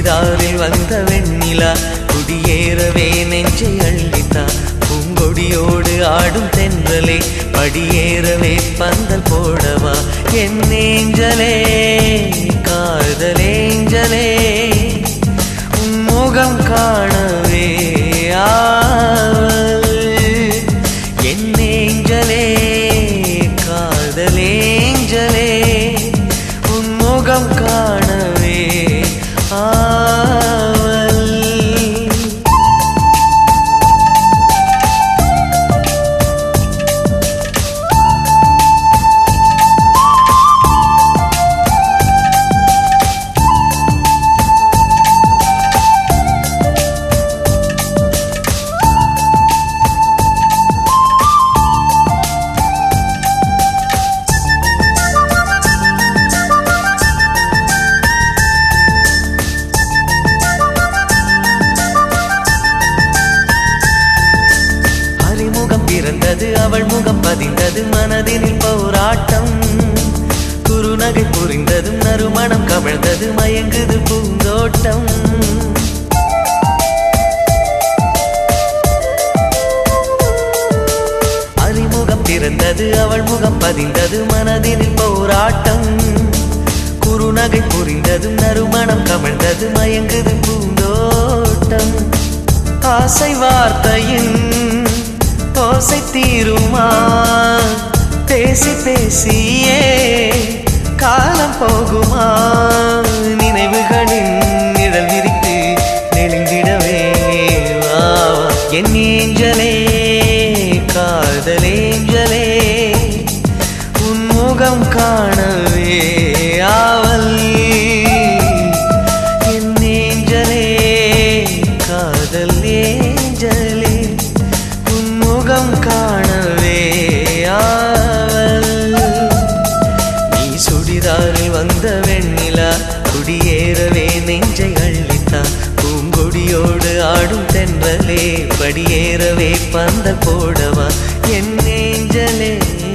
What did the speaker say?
சுடிதாரில் வந்த வெண்ணிலா குடியேறவே நெஞ்சை அள்ளித்தா பூங்கொடியோடு ஆடும் தென்றலே படியேறவே பந்தல் போடவா என் ஏஞ்சலே காதலேஞ்சலே உன் முகம் காணவே ஆவல் என் ஏஞ்சலே காதலேஞ்சலே உன் முகம் காணவே ஆவல் அறிமுகம் பிறந்தது அவள் முகம் பதிந்தது மனதினில் போராட்டம் குறுநகை புரிந்ததும் நறுமணம் கவிழ்ந்தது மயங்குது பூந்தோட்டம் அறிமுகம் பிறந்தது அவள் முகம் பதிந்தது மனதினில் போராட்டம் குறுநகை புரிந்ததும் நறுமணம் கவிழ்ந்தது மயங்குது பூந்தோட்டம் ஆசை வார்த்தையின் ஓசை தீருமா பேசி பேசியே காலம் போகுமா நினைவுகளின் நிழல் விரித்து நெளிந்திடவே வா வா. என் ஏஞ்சலே காதலேஞ்சலே உன் முகம் காணவே ஆவல் என் ஏஞ்சலே காதல் ஏஞ்சலே உன் முகம் காணவே ஆவல் நீ சுடிதாரில் வந்த வெண்ணிலா குடியேறவே நெஞ்சை அள்ளித்தா பூங்கொடியோடு ஆடும் தென்றலே படியேறவே பந்த போடவா என் நெஞ்சலே